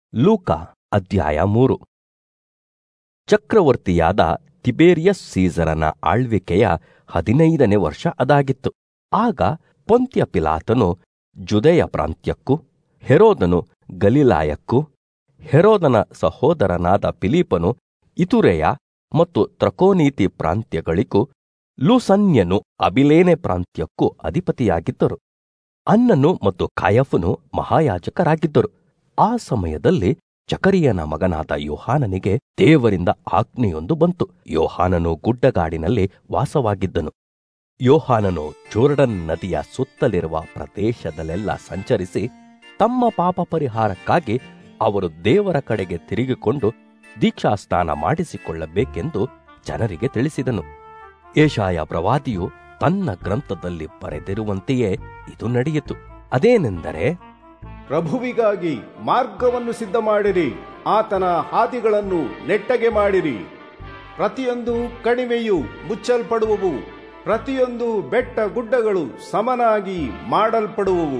ಲೂಕ ಅಧ್ಯಾಯ ಮೂರು ಚಕ್ರವರ್ತಿಯಾದ ತಿಬೇರಿಯಸ್ ಸೀಸರನ ಆಳ್ವಿಕೆಯ ಹದಿನೈದನೇ ವರ್ಷ ಅದಾಗಿತ್ತು ಆಗ ಪೊಂತ್ಯ ಪಿಲಾತನು ಜುದೆಯ ಪ್ರಾಂತ್ಯಕ್ಕೂ ಹೆರೋದನು ಗಲಿಲಾಯಕ್ಕೂ ಹೆರೋದನ ಸಹೋದರನಾದ ಫಿಲಿಪನು ಇತುರೆಯ ಮತ್ತು ತ್ರಕೋನೀತಿ ಪ್ರಾಂತ್ಯಗಳಿಗೂ ಲೂಸನ್ಯನು ಅಬಿಲೇನೆ ಪ್ರಾಂತ್ಯಕ್ಕೂ ಅಧಿಪತಿಯಾಗಿದ್ದರು ಅನ್ನನು ಮತ್ತು ಕಾಯಫನು ಮಹಾಯಾಜಕರಾಗಿದ್ದರು ಆ ಸಮಯದಲ್ಲಿ ಚಕರಿಯನ ಮಗನಾದ ಯೋಹಾನನಿಗೆ ದೇವರಿಂದ ಆಜ್ಞೆಯೊಂದು ಬಂತು ಯೋಹಾನನು ಗುಡ್ಡಗಾಡಿನಲ್ಲಿ ವಾಸವಾಗಿದ್ದನು ಯೋಹಾನನು ಜೋರ್ಡನ್ ನದಿಯ ಸುತ್ತಲಿರುವ ಪ್ರದೇಶದಲ್ಲೆಲ್ಲ ಸಂಚರಿಸಿ ತಮ್ಮ ಪಾಪ ಪರಿಹಾರಕ್ಕಾಗಿ ಅವರು ದೇವರ ಕಡೆಗೆ ತಿರುಗಿಕೊಂಡು ದೀಕ್ಷಾಸ್ನಾನ ಮಾಡಿಸಿಕೊಳ್ಳಬೇಕೆಂದು ಜನರಿಗೆ ತಿಳಿಸಿದನು ಏಷಾಯ ಪ್ರವಾದಿಯು ತನ್ನ ಗ್ರಂಥದಲ್ಲಿ ಬರೆದಿರುವಂತೆಯೇ ಇದು ನಡೆಯಿತು ಅದೇನೆಂದರೆ ಪ್ರಭುವಿಗಾಗಿ ಮಾರ್ಗವನ್ನು ಸಿದ್ಧ ಮಾಡಿರಿ ಆತನ ಹಾದಿಗಳನ್ನು ನೆಟ್ಟಗೆ ಮಾಡಿರಿ ಪ್ರತಿಯೊಂದು ಕಣಿವೆಯು ಮುಚ್ಚಲ್ಪಡುವವು ಪ್ರತಿಯೊಂದು ಬೆಟ್ಟ ಗುಡ್ಡಗಳು ಸಮನಾಗಿ ಮಾಡಲ್ಪಡುವವು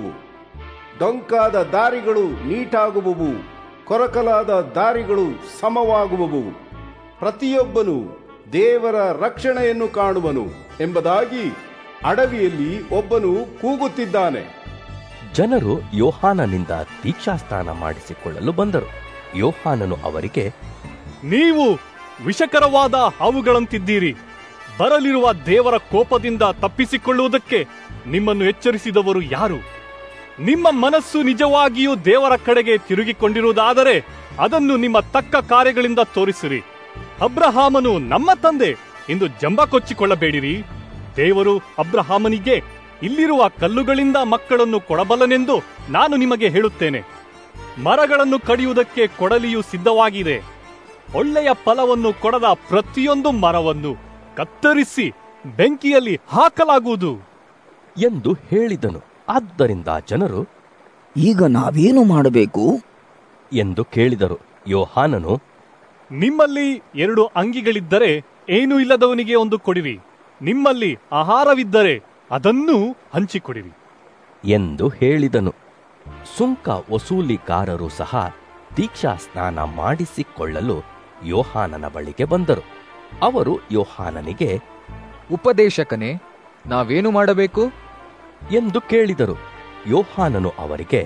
ಡೊಂಕಾದ ದಾರಿಗಳು ನೀಟಾಗುವವು ಕೊರಕಲಾದ ದಾರಿಗಳು ಸಮವಾಗುವವು ಪ್ರತಿಯೊಬ್ಬನು ದೇವರ ರಕ್ಷಣೆಯನ್ನು ಕಾಣುವನು ಎಂಬುದಾಗಿ ಅಡವಿಯಲ್ಲಿ ಒಬ್ಬನು ಕೂಗುತ್ತಿದ್ದಾನೆ ಜನರು ಯೋಹಾನನಿಂದ ದೀಕ್ಷಾಸ್ನಾನ ಮಾಡಿಸಿಕೊಳ್ಳಲು ಬಂದರು ಯೋಹಾನನು ಅವರಿಗೆ ನೀವು ವಿಷಕರವಾದ ಹಾವುಗಳಂತಿದ್ದೀರಿ ಬರಲಿರುವ ದೇವರ ಕೋಪದಿಂದ ತಪ್ಪಿಸಿಕೊಳ್ಳುವುದಕ್ಕೆ ನಿಮ್ಮನ್ನು ಎಚ್ಚರಿಸಿದವರು ಯಾರು ನಿಮ್ಮ ಮನಸ್ಸು ನಿಜವಾಗಿಯೂ ದೇವರ ಕಡೆಗೆ ತಿರುಗಿಕೊಂಡಿರುವುದಾದರೆ ಅದನ್ನು ನಿಮ್ಮ ತಕ್ಕ ಕಾರ್ಯಗಳಿಂದ ತೋರಿಸಿರಿ ಅಬ್ರಹಾಮನು ನಮ್ಮ ತಂದೆ ಎಂದು ಜಂಬ ಕೊಚ್ಚಿಕೊಳ್ಳಬೇಡಿರಿ ದೇವರು ಅಬ್ರಹಾಮನಿಗೆ ಇಲ್ಲಿರುವ ಕಲ್ಲುಗಳಿಂದ ಮಕ್ಕಳನ್ನು ಕೊಡಬಲ್ಲನೆಂದು ನಾನು ನಿಮಗೆ ಹೇಳುತ್ತೇನೆ ಮರಗಳನ್ನು ಕಡಿಯುವುದಕ್ಕೆ ಕೊಡಲಿಯು ಸಿದ್ಧವಾಗಿದೆ ಒಳ್ಳೆಯ ಫಲವನ್ನು ಕೊಡದ ಪ್ರತಿಯೊಂದು ಮರವನ್ನು ಕತ್ತರಿಸಿ ಬೆಂಕಿಯಲ್ಲಿ ಹಾಕಲಾಗುವುದು ಎಂದು ಹೇಳಿದನು ಆದ್ದರಿಂದ ಜನರು ಈಗ ನಾವೇನು ಮಾಡಬೇಕು ಎಂದು ಕೇಳಿದರು ಯೋಹಾನನು ನಿಮ್ಮಲ್ಲಿ ಎರಡು ಅಂಗಿಗಳಿದ್ದರೆ ಏನೂ ಇಲ್ಲದವನಿಗೆ ಒಂದು ಕೊಡಿರಿ ನಿಮ್ಮಲ್ಲಿ ಆಹಾರವಿದ್ದರೆ ಅದನ್ನೂ ಹಂಚಿಕೊಡಿರಿ ಎಂದು ಹೇಳಿದನು ಸುಂಕ ವಸೂಲಿಗಾರರು ಸಹ ದೀಕ್ಷಾ ಸ್ನಾನ ಮಾಡಿಸಿಕೊಳ್ಳಲು ಯೋಹಾನನ ಬಳಿಗೆ ಬಂದರು ಅವರು ಯೋಹಾನನಿಗೆ ಉಪದೇಶಕನೇ ನಾವೇನು ಮಾಡಬೇಕು ಎಂದು ಕೇಳಿದರು ಯೋಹಾನನು ಅವರಿಗೆ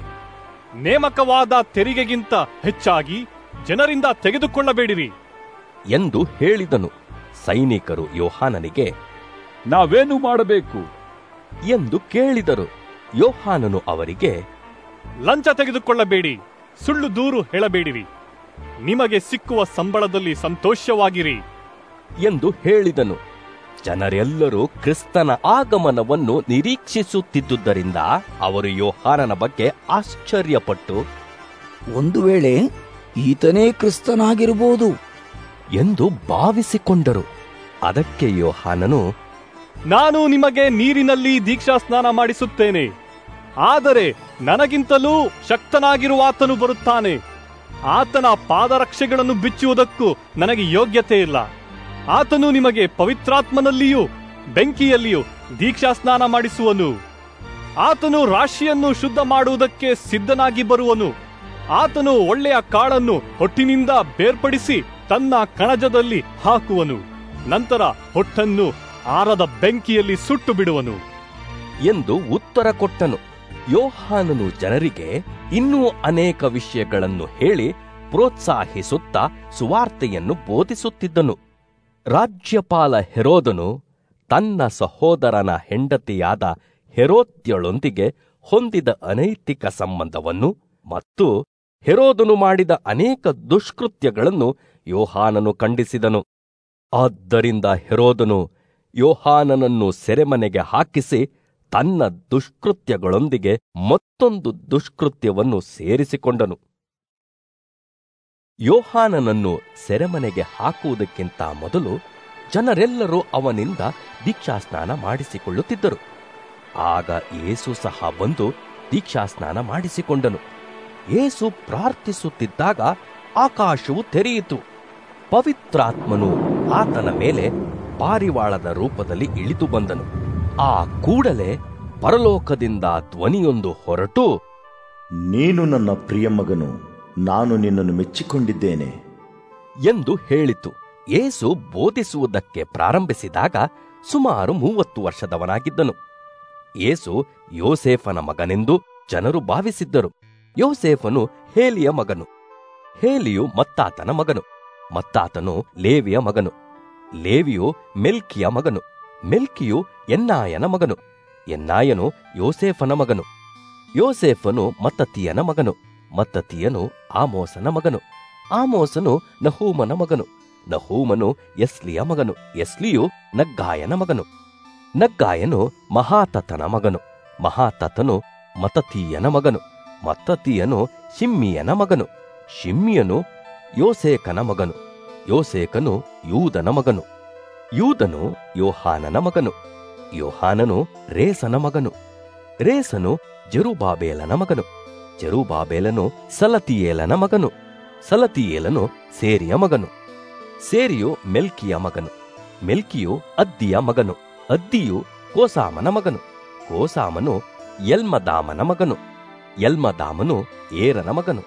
ನೇಮಕವಾದ ತೆರಿಗೆಗಿಂತ ಹೆಚ್ಚಾಗಿ ಜನರಿಂದ ತೆಗೆದುಕೊಳ್ಳಬೇಡಿರಿ ಎಂದು ಹೇಳಿದನು ಸೈನಿಕರು ಯೋಹಾನನಿಗೆ ನಾವೇನು ಮಾಡಬೇಕು ಎಂದು ಕೇಳಿದರು ಯೋಹಾನನು ಅವರಿಗೆ ಲಂಚ ತೆಗೆದುಕೊಳ್ಳಬೇಡಿ ಸುಳ್ಳು ದೂರು ಹೇಳಬೇಡಿರಿ ನಿಮಗೆ ಸಿಕ್ಕುವ ಸಂಬಳದಲ್ಲಿ ಸಂತೋಷವಾಗಿರಿ ಎಂದು ಹೇಳಿದನು ಜನರೆಲ್ಲರೂ ಕ್ರಿಸ್ತನ ಆಗಮನವನ್ನು ನಿರೀಕ್ಷಿಸುತ್ತಿದ್ದುದರಿಂದ ಅವರು ಯೋಹಾನನ ಬಗ್ಗೆ ಆಶ್ಚರ್ಯಪಟ್ಟು ಒಂದು ವೇಳೆ ಈತನೇ ಕ್ರಿಸ್ತನಾಗಿರಬಹುದು ಎಂದು ಭಾವಿಸಿಕೊಂಡರು ಅದಕ್ಕೆ ಯೋಹಾನನು ನಾನು ನಿಮಗೆ ನೀರಿನಲ್ಲಿ ದೀಕ್ಷಾ ಸ್ನಾನ ಮಾಡಿಸುತ್ತೇನೆ ಆದರೆ ನನಗಿಂತಲೂ ಶಕ್ತನಾಗಿರುವಾತನು ಬರುತ್ತಾನೆ ಆತನ ಪಾದರಕ್ಷೆಗಳನ್ನು ಬಿಚ್ಚುವುದಕ್ಕೂ ನನಗೆ ಯೋಗ್ಯತೆ ಇಲ್ಲ ಆತನು ನಿಮಗೆ ಪವಿತ್ರಾತ್ಮನಲ್ಲಿಯೂ ಬೆಂಕಿಯಲ್ಲಿಯೂ ದೀಕ್ಷಾ ಸ್ನಾನ ಮಾಡಿಸುವನು ಆತನು ರಾಶಿಯನ್ನು ಶುದ್ಧ ಮಾಡುವುದಕ್ಕೆ ಸಿದ್ಧನಾಗಿ ಬರುವನು ಆತನು ಒಳ್ಳೆಯ ಕಾಳನ್ನು ಹೊಟ್ಟಿನಿಂದ ಬೇರ್ಪಡಿಸಿ ತನ್ನ ಕಣಜದಲ್ಲಿ ಹಾಕುವನು ನಂತರ ಹೊಟ್ಟನ್ನು ಆರದ ಬೆಂಕಿಯಲ್ಲಿ ಸುಟ್ಟು ಬಿಡುವನು ಎಂದು ಉತ್ತರ ಕೊಟ್ಟನು ಯೋಹಾನನು ಜನರಿಗೆ ಇನ್ನೂ ಅನೇಕ ವಿಷಯಗಳನ್ನು ಹೇಳಿ ಪ್ರೋತ್ಸಾಹಿಸುತ್ತಾ ಸುವಾರ್ತೆಯನ್ನು ಬೋಧಿಸುತ್ತಿದ್ದನು ರಾಜ್ಯಪಾಲ ಹೆರೋದನು ತನ್ನ ಸಹೋದರನ ಹೆಂಡತಿಯಾದ ಹೆರೋದ್ಯಳೊಂದಿಗೆ ಹೊಂದಿದ ಅನೈತಿಕ ಸಂಬಂಧವನ್ನು ಮತ್ತು ಹೆರೋದನು ಮಾಡಿದ ಅನೇಕ ದುಷ್ಕೃತ್ಯಗಳನ್ನು ಯೋಹಾನನು ಖಂಡಿಸಿದನು ಆದ್ದರಿಂದ ಹೆರೋದನು ಯೋಹಾನನನ್ನು ಸೆರೆಮನೆಗೆ ಹಾಕಿಸಿ ತನ್ನ ದುಷ್ಕೃತ್ಯಗಳೊಂದಿಗೆ ಮತ್ತೊಂದು ದುಷ್ಕೃತ್ಯವನ್ನು ಸೇರಿಸಿಕೊಂಡನು ಯೋಹಾನನನ್ನು ಸೆರೆಮನೆಗೆ ಹಾಕುವುದಕ್ಕಿಂತ ಮೊದಲು ಜನರೆಲ್ಲರೂ ಅವನಿಂದ ದೀಕ್ಷಾಸ್ನಾನ ಮಾಡಿಸಿಕೊಳ್ಳುತ್ತಿದ್ದರು ಆಗ ಏಸು ಸಹ ಬಂದು ದೀಕ್ಷಾಸ್ನಾನ ಮಾಡಿಸಿಕೊಂಡನು ಏಸು ಪ್ರಾರ್ಥಿಸುತ್ತಿದ್ದಾಗ ಆಕಾಶವು ತೆರೆಯಿತು ಪವಿತ್ರಾತ್ಮನು ಆತನ ಮೇಲೆ ಪಾರಿವಾಳದ ರೂಪದಲ್ಲಿ ಇಳಿದು ಬಂದನು ಆ ಕೂಡಲೇ ಪರಲೋಕದಿಂದ ಧ್ವನಿಯೊಂದು ಹೊರಟು ನೀನು ನನ್ನ ಪ್ರಿಯ ಮಗನು ನಾನು ನಿನ್ನನ್ನು ಮೆಚ್ಚಿಕೊಂಡಿದ್ದೇನೆ ಎಂದು ಹೇಳಿತು ಯೇಸು ಬೋಧಿಸುವುದಕ್ಕೆ ಪ್ರಾರಂಭಿಸಿದಾಗ ಸುಮಾರು ಮೂವತ್ತು ವರ್ಷದವನಾಗಿದ್ದನು ಯೇಸು ಯೋಸೇಫನ ಮಗನೆಂದು ಜನರು ಭಾವಿಸಿದ್ದರು ಯೋಸೇಫನು ಹೇಲಿಯ ಮಗನು ಹೇಲಿಯು ಮತ್ತಾತನ ಮಗನು ಮತ್ತಾತನು ಲೇವಿಯ ಮಗನು ಲೇವಿಯು ಮೆಲ್ಕಿಯ ಮಗನು ಮೆಲ್ಕಿಯು ಎನ್ನಾಯನ ಮಗನು ಎನ್ನಾಯನು ಯೋಸೇಫನ ಮಗನು ಯೋಸೇಫನು ಮತ್ತತಿಯನ ಮಗನು ಮತ್ತತಿಯನು ಆಮೋಸನ ಮಗನು ಆಮೋಸನು ನಹೂಮನ ಮಗನು ನಹೂಮನು ಎಸ್ಲಿಯ ಮಗನು ಎಸ್ಲಿಯು ನಗ್ಗಾಯನ ಮಗನು ನಗ್ಗಾಯನು ಮಹಾತತನ ಮಗನು ಮಹಾತತನು ಮತತೀಯನ ಮಗನು ಮತತೀಯನು ಶಿಮ್ಮಿಯನ ಮಗನು ಶಿಮ್ಮಿಯನು ಯೋಸೇಕನ ಮಗನು ಯೋಸೇಕನು ಯೂದನ ಮಗನು ಯೂದನು ಯೋಹಾನನ ಮಗನು ಯೋಹಾನನು ರೇಸನ ಮಗನು ರೇಸನು ಜೆರುಬಾಬೇಲನ ಮಗನು ಜೆರುಬಾಬೇಲನು ಸಲತಿಯೇಲನ ಮಗನು ಸಲತಿಯೇಲನು ಸೇರಿಯ ಮಗನು ಸೇರಿಯು ಮೆಲ್ಕಿಯ ಮಗನು ಮೆಲ್ಕಿಯು ಅದ್ದಿಯ ಮಗನು ಅದ್ದಿಯು ಕೋಸಾಮನ ಮಗನು ಕೋಸಾಮನು ಎಲ್ಮದಾಮನ ಮಗನು ಎಲ್ಮದಾಮನು ಏರನ ಮಗನು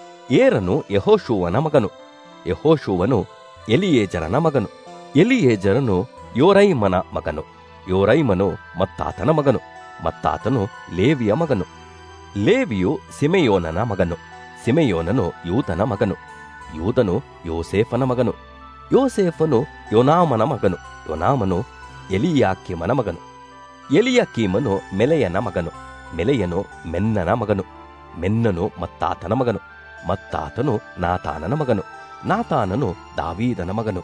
ಏರನು ಯಹೋಶುವನ ಮಗನು ಯಹೋಶುವನು ಎಲಿಯೇಜರನ ಮಗನು ಎಲಿಯೇಜರನು ಯೋರೈಮನ ಮಗನು ಯೋರೈಮನು ಮತ್ತಾತನ ಮಗನು ಮತ್ತಾತನು ಲೇವಿಯ ಮಗನು ಲೇವಿಯು ಸಿಮೆಯೋನನ ಮಗನು ಸಿಮೆಯೋನನು ಯೂದನ ಮಗನು ಯೂದನು ಯೋಸೇಫನ ಮಗನು ಯೋಸೇಫನು ಯೋನಾಮನ ಮಗನು ಯೋನಾಮನು ಎಲಿಯಾಕಿಮನ ಮಗನು ಎಲಿಯಾಕೀಮನು ಮೆಲೆಯನ ಮಗನು ಮೆಲೆಯನು ಮೆನ್ನನ ಮಗನು ಮೆನ್ನನು ಮತ್ತಾತನ ಮಗನು ಮತ್ತಾತನು ನಾತಾನನ ಮಗನು ನಾತಾನನು ದಾವೀದನ ಮಗನು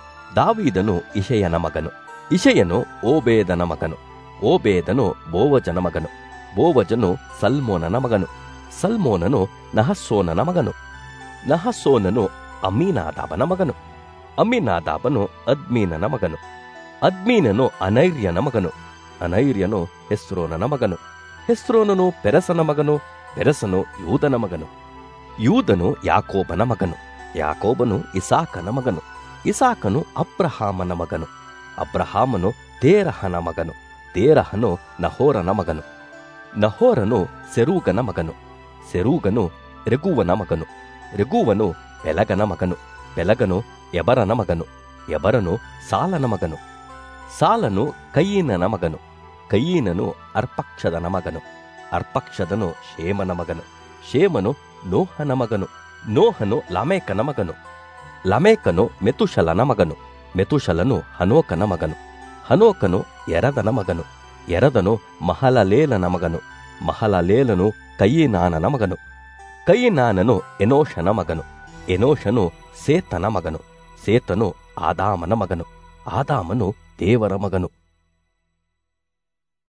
ದಾವೀದನು ಇಷಯನ ಮಗನು ಇಷಯನು ಓಬೇದನ ಮಗನು ಓಬೇದನು ಬೋವಜನ ಮಗನು ಬೋವಜನು ಸಲ್ಮೋನನ ಮಗನು ಸಲ್ಮೋನನು ನಹಸ್ಸೋನನ ಮಗನು ನಹಸ್ಸೋನನು ಅಮೀನಾದಾಬನ ಮಗನು ಅಮೀನಾದಾಬನು ಅದ್ಮೀನನ ಮಗನು ಅದ್ಮೀನನು ಅನೈರ್ಯನ ಮಗನು ಅನೈರ್ಯನು ಹೆಸ್ರೋನನ ಮಗನು ಹೆಸ್ರೋನನು ಪೆರಸನ ಮಗನು ಪೆರಸನು ಯೂದನ ಮಗನು ಯೂದನು ಯಾಕೋಬನ ಮಗನು ಯಾಕೋಬನು ಇಸಾಕನ ಮಗನು ಇಸಾಕನು ಅಬ್ರಹಾಮನ ಮಗನು ಅಬ್ರಹಾಮನು ತೇರಹನ ಮಗನು ತೇರಹನು ನಹೋರನ ಮಗನು ನಹೋರನು ಸೆರೂಗನ ಮಗನು ಸೆರೂಗನು ರೆಗುವನ ಮಗನು ರೆಗುವನು ಪೆಲಗನ ಮಗನು ಪೆಲಗನು ಎಬರನ ಮಗನು ಎಬರನು ಸಾಲನ ಮಗನು ಸಾಲನು ಕಯ್ಯೀನನ ಮಗನು ಕಯ್ಯೀನನು ಅರ್ಪಕ್ಷದನ ಮಗನು ಅರ್ಪಕ್ಷದನು ಶೇಮನ ಮಗನು ಶೇಮನು ನೋಹನ ಮಗನು ನೋಹನು ಲಮೇಕನ ಮಗನು ಲಮೇಕನು ಮೆತುಶಲನ ಮಗನು ಮೆತುಶಲನು ಹನೋಕನ ಮಗನು ಹನೋಕನು ಎರದನ ಮಗನು ಎರದನು ಮಹಲಲೇಲನ ಮಗನು ಮಹಲಲೇಲನು ಕಯ್ಯಿನಾನನ ಮಗನು ಕಯ್ಯಿನಾನನು ಎನೋಷನ ಮಗನು ಎನೋಷನು ಸೇತನ ಮಗನು ಸೇತನು ಆದಾಮನ ಮಗನು ಆದಾಮನು ದೇವರ ಮಗನು